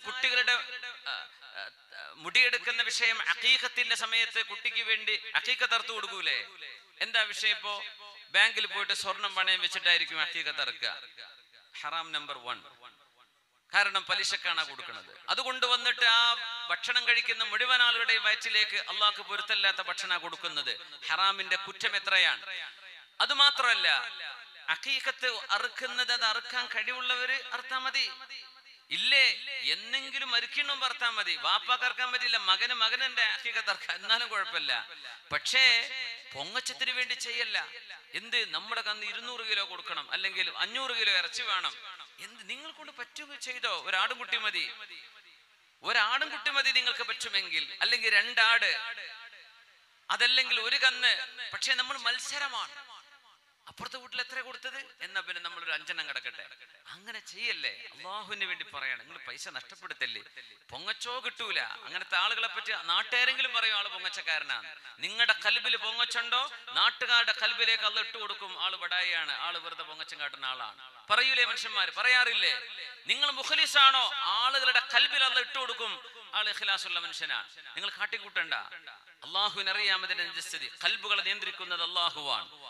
കുട്ടികളുടെ ആ, ആ, മുടിയെടുക്കുന്ന വിഷയം അക്കീക്കത്തിന്റെ സമയത്ത് കുട്ടിക്ക് വേണ്ടി അക്കീക്ക തറുത്തു കൊടുക്കൂലേ എന്താ വിഷയം ഇപ്പോ ബാങ്കിൽ പോയിട്ട് സ്വർണം പണയം വെച്ചിട്ടായിരിക്കും അക്കീക്ക തറുക്കുക ഹറാം നമ്പർ വൺ കാരണം പലിശക്കാണ് കൊടുക്കുന്നത് അതുകൊണ്ട് വന്നിട്ട് ആ ഭക്ഷണം കഴിക്കുന്ന മുഴുവൻ ആളുകളുടെയും വയറ്റിലേക്ക് അള്ളാഹ്ക്ക് പൊരുത്തല്ലാത്ത ഭക്ഷണം കൊടുക്കുന്നത് ഹറാമിന്റെ കുറ്റം എത്രയാണ് അത് മാത്രമല്ല അക്കീക്കത്ത് അറുക്കുന്നത് അത് അറുക്കാൻ കഴിവുള്ളവര് അറുത്താ മതി ഇല്ലേ എന്നെങ്കിലും മരിക്കണം പറത്താൻ മതി വാപ്പാക്ക് അറക്കാൻ പറ്റില്ല മകന് മകനെന്റെ അക്കീക്കത്ത് അറക്കാൻ എന്നാലും കുഴപ്പമില്ല പക്ഷേ പൊങ്ങച്ചത്തിന് വേണ്ടി ചെയ്യല്ല എന്ത് നമ്മുടെ കന്ന് ഇരുന്നൂറ് കിലോ കൊടുക്കണം അല്ലെങ്കിൽ അഞ്ഞൂറ് കിലോ ഇറച്ചി വേണം എന്ത് നിങ്ങൾ കൊണ്ട് പറ്റുക ചെയ്തോ ഒരാടും കുട്ടി മതി ഒരാടും കുട്ടി മതി നിങ്ങൾക്ക് പറ്റുമെങ്കിൽ അല്ലെങ്കിൽ രണ്ടാട് അതല്ലെങ്കിൽ ഒരു കന്ന് പക്ഷെ നമ്മൾ മത്സരമാണ് അപ്പുറത്തെ വീട്ടിൽ എത്ര കൊടുത്തത് എന്നാ പിന്നെ നമ്മൾ ഒരു അഞ്ചെണ്ണം കിടക്കട്ടെ അങ്ങനെ ചെയ്യല്ലേ അള്ളാഹുവിന് വേണ്ടി പറയണം നിങ്ങൾ പൈസ നഷ്ടപ്പെടുത്തല്ലേ പൊങ്ങച്ചോ കിട്ടൂല അങ്ങനത്തെ ആളുകളെ പറ്റി നാട്ടുകാരെങ്കിലും പറയും ആള് പൊങ്ങച്ചക്കാരനാണ് നിങ്ങളുടെ കൽബിൽ പൊങ്ങച്ചുണ്ടോ നാട്ടുകാരുടെ കൽബിലേക്ക് അള്ള ഇട്ട് കൊടുക്കും ആള് ബടായിയാണ് ആള് വെറുതെ പൊങ്ങച്ചം കാട്ടുന്ന ആളാണ് പറയൂലേ മനുഷ്യന്മാർ പറയാറില്ലേ നിങ്ങൾ മുഖലിസാണോ ആളുകളുടെ കൽബിൽ അള്ള ഇട്ട് കൊടുക്കും ആള് ഇഖ്ലാസുള്ള മനുഷ്യനാണ് നിങ്ങൾ കാട്ടിക്കൂട്ടണ്ട അള്ളാഹുവിനറിയാമതിന്റെ നിജസ്ഥിതി കൽബുകളെ നിയന്ത്രിക്കുന്നത് അള്ളാഹുവാണ്